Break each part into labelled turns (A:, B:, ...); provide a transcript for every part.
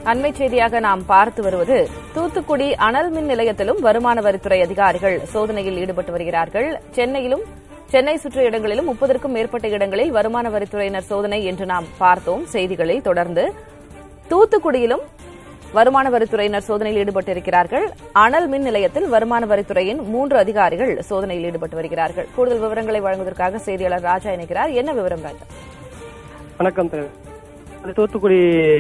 A: அண்மை செய்தியாக நாம் பார்த்து வருவது தூத்துக்குடி அனல் மின் நிலையத்திலும் வருமான வரித்துறை அதிகாரிகள் சோதனையில் ஈடுபட்டு வருகிறார்கள் சென்னையிலும் சென்னை சுற்று இடங்களிலும் முப்பதற்கும் மேற்பட்ட இடங்களில் வருமான வரித்துறையினர் சோதனை என்று நாம் பார்த்தோம் செய்திகளில் தொடர்ந்து தூத்துக்குடியிலும் வருமான வரித்துறையினர் சோதனையில் ஈடுபட்டிருக்கிறார்கள் அனல் மின் நிலையத்தில் வருமான வரித்துறையின் மூன்று அதிகாரிகள் சோதனையில் ஈடுபட்டு வருகிறார்கள் கூடுதல் விவரங்களை வழங்குவதற்கு செய்தியாளர் ராஜா இணைக்கிறார் என்ன விவரம் ராஜா
B: வணக்கம் திரு. அது தூத்துக்குடி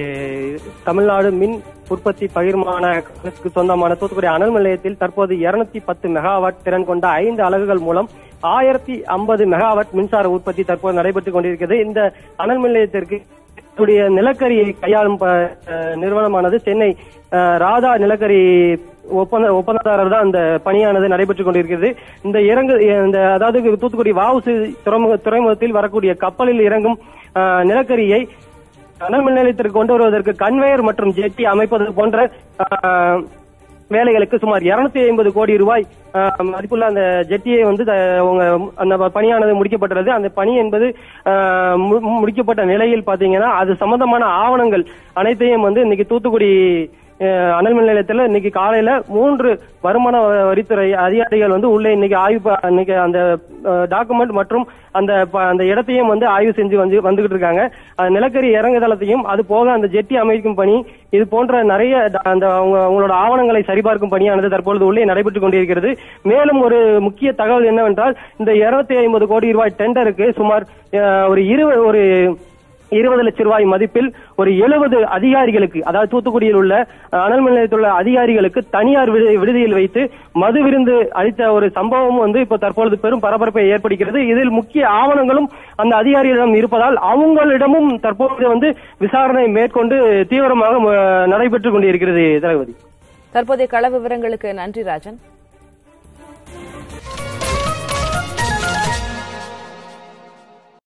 B: தமிழ்நாடு மின் உற்பத்தி பகிர்மான கழகத்துக்கு சொந்தமான தூத்துக்குடி அனல் மின் நிலையத்தில் தற்போது 210 பத்து மெகாவாட் திறன் கொண்ட ஐந்து அலகுகள் மூலம் ஆயிரத்தி ஐம்பது மெகாவாட் மின்சார உற்பத்தி தற்போது நடைபெற்றுக் கொண்டிருக்கிறது இந்த அனல் மின் நிலையத்திற்கு தன்னுடைய நிலக்கரியை கையாளும் ப- அஹ் நிறுவனமானது சென்னை அஹ், ராதா நிலக்கரி ஒப்பந்த ஒப்பந்ததாரர் தான் அந்த பணியானது நடைபெற்றுக் கொண்டிருக்கிறது இந்த இறங்கு இந்த அதாவது தூத்துக்குடி வாவுசு துறைமுக துறைமுகத்தில் வரக்கூடிய கப்பலில் இறங்கும் அஹ், நிலக்கரியை அனல் மின் நிலையத்திற்கு கொண்டு வருவதற்கு கன்வேயர் மற்றும் ஜெட்டி அமைப்பது போன்ற அஹ், வேலைகளுக்கு சுமார் 250 ஐம்பது கோடி ரூபாய் அஹ், மதிப்புள்ள அந்த ஜெட்டியை வந்து த- அவங்க அந்த பணியானது முடிக்கப்பட்டுள்ளது அந்த பணி என்பது அஹ், மு- முடிக்கப்பட்ட நிலையில் பாத்தீங்கன்னா அது சம்பந்தமான ஆவணங்கள் அனைத்தையும் வந்து இன்னைக்கு தூத்துக்குடி அஹ், அனல் மின் நிலையத்தில் இன்னைக்கு காலையில மூன்று வருமான வ- வரித்துறை அதிகாரிகள் வந்து உள்ளே இன்னைக்கு ஆய்வு ப- இன்னைக்கு அந்த டாக்குமெண்ட் மற்றும் அந்த ப- அந்த இடத்தையும் வந்து ஆய்வு செஞ்சு வந்து வந்துகிட்டு இருக்காங்க அந்த நிலக்கரி இறங்குதளத்தையும் அது போக அந்த ஜெட்டி அமைக்கும் பணி இது போன்ற நிறைய ட- அந்த அவங்க அவங்களோட ஆவணங்களை சரிபார்க்கும் பணியானது தற்பொழுது உள்ளே நடைபெற்றுக் கொண்டிருக்கிறது மேலும் ஒரு முக்கிய தகவல் என்னவென்றால் இந்த 250 ஐம்பது கோடி ரூபாய் டெண்டருக்கு சுமார் அஹ், ஒரு இருபது ஒரு இருபது லட்சம் ரூபாய் மதிப்பில் ஒரு எழுபது அதிகாரிகளுக்கு அதாவது தூத்துக்குடியில் உள்ள அஹ், அனல் மின் நிலையத்தில் உள்ள அதிகாரிகளுக்கு தனியார் விடு- விடுதியில் வைத்து மது விருந்து அளித்த ஒரு சம்பவம் வந்து இப்போ தற்பொழுது பெரும் பரபரப்பை ஏற்படுகிறது இதில் முக்கிய ஆவணங்களும் அந்த அதிகாரிகளிடம் இருப்பதால் அவங்களிடமும் தற்போது வந்து விசாரணை மேற்கொண்டு தீவிரமாக அஹ், நடைபெற்றுக் கொண்டிருக்கிறது தளபதி
A: தற்போதைய கள விவரங்களுக்கு நன்றி ராஜன்